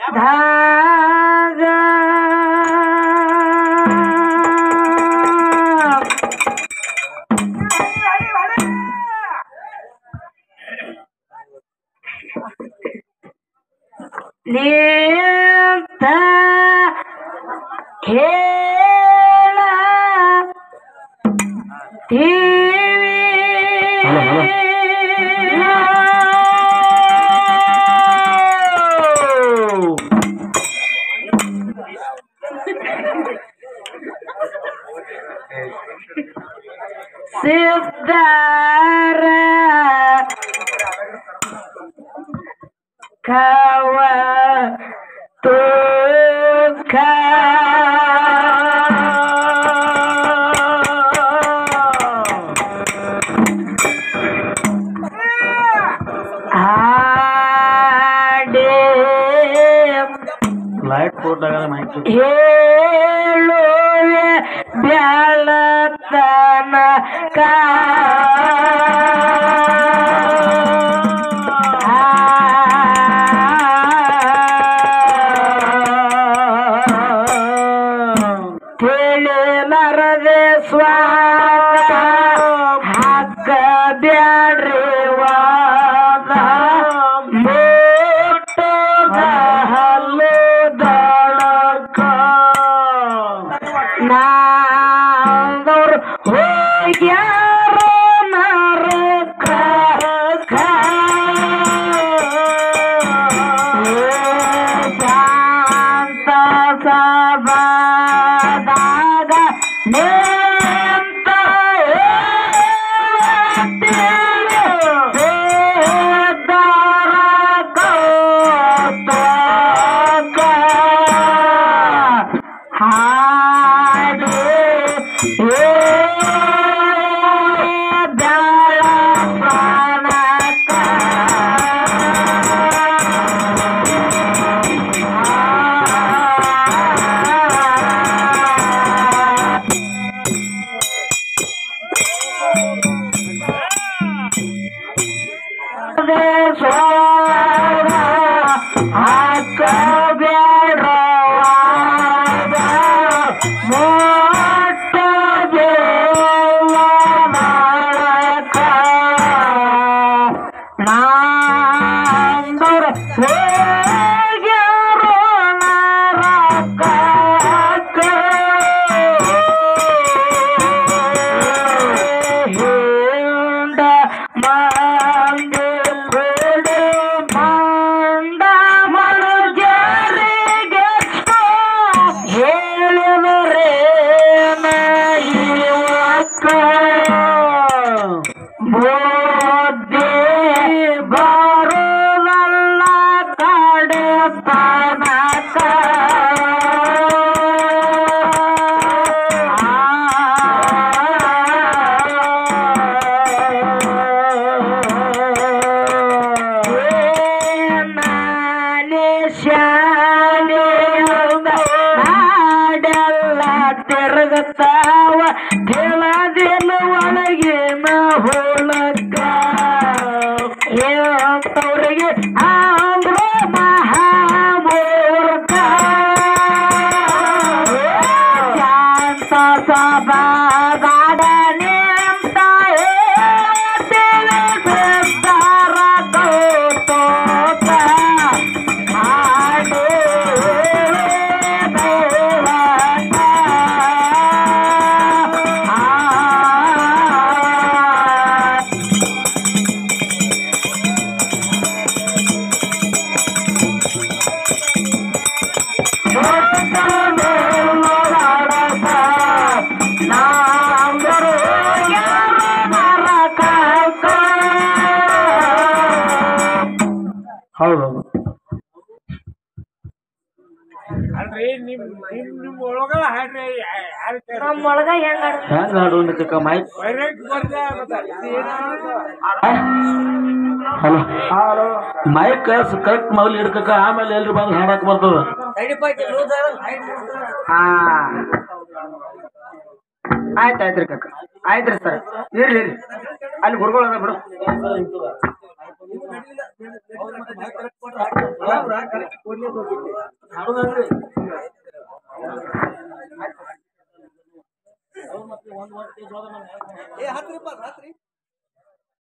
ಧಾಗ ನಿಂತ ಹೇಳ ಸಿದ್ಧಾರ ಕವ ತುಖ ಹಾಡೇ ಲೈಟ್ ಕೊಟ್ಟಾಗ ಮಾಹಿತಿ ಹೇಳುವೆ ಬ್ಯಾಳತನ ತಿಳಿಲರದೆ ಸ್ವಾದ ಹಕ್ಕ ಬ್ಯಾಡ್ರಿ ವಾದ ಮುಟ್ಟದ ಹಲ್ಲು ದಳಕ ನಾದವ್ರು ಹೋಗ್ಯಾರೋ ನರಕ ಶಾಂತ ಸಭಾದಾಗ ನಿಂತ ಹೇದರ ಕೌತುಕ ಹಾಡು ದಳ ಪ್ರಾಣಕ ಹಾಕ ಬೇಡ ಮೊಟ್ಟ ದೇವ ಮಾಡಕ ನಾಂದರ ಹೋಗ್ಯಾರೋ ಹಿಂದ ಮಂದಿ ಬಿಡು ಮಂಡ ಮನು ಜಾರಿಗೆ ಹೇಳಿದರೆ ಇವಕ್ಕ ಬುದ್ಧಿ ಬರುವಲ್ಲ ಕಡೆ ತನಕ ನಾಡೆಲ್ಲ ತಿರುಗುತ್ತಾವ ತಿಳದಿಲ್ಲ ಒಳಗಿನ ಹೊಳಕ ಹೇಳ್ತವ್ರಿಗೆ ಆಂಧ್ರ ಮಹಾಮೂರ್ಖ ಶಾಂತ ಸಭಾಗಾಡ ನಿಂತ ಹೇಳ್ತೀನಿ ಸಿದ್ಧಾರ ಕೌತುಕ ಹಾಡು ದೈವಕ. ಆ ಹೌದು ಅಲ್ರಿ ನಿಮ್ ನಿಮ್ ನಿಮ್ ಒಳಗ ಹಾಡ್ರಿ ಯಾರು ನಮ್ಮೊಳಗ ಹೆಂಗ ಹೆಂಗ್ ಹಾಡು ಕಕ್ಕ ಮಾಹಿತಿ ಡೈರೆಕ್ಟ್ ಬರ್ದ ಹಲೋ ಹಲೋ ಮೈಕ್ ಕರೆಕ್ಟ್ ಮೊದಲು ಹಿಡ್ಕಕ್ಕ ಆಮೇಲೆ ಎಲ್ರು ಬಂದು ಹಾಡಕ್ ಬರ್ತದ ಹಾ ಆಯ್ತು ಆಯ್ತ್ರಿ ಕಕ್ಕ ಆಯ್ತ್ರಿ ಸರ್ ಇರ್ಲಿ ಇರ್ಲಿ ಅಲ್ಲಿ ಗುರುಗಳು ಅದ ಬಿಡು ಹಾಡುದಲ್ರಿ ಏ ಹತ್ರಿಪ್ಪ ರಾತ್ರಿ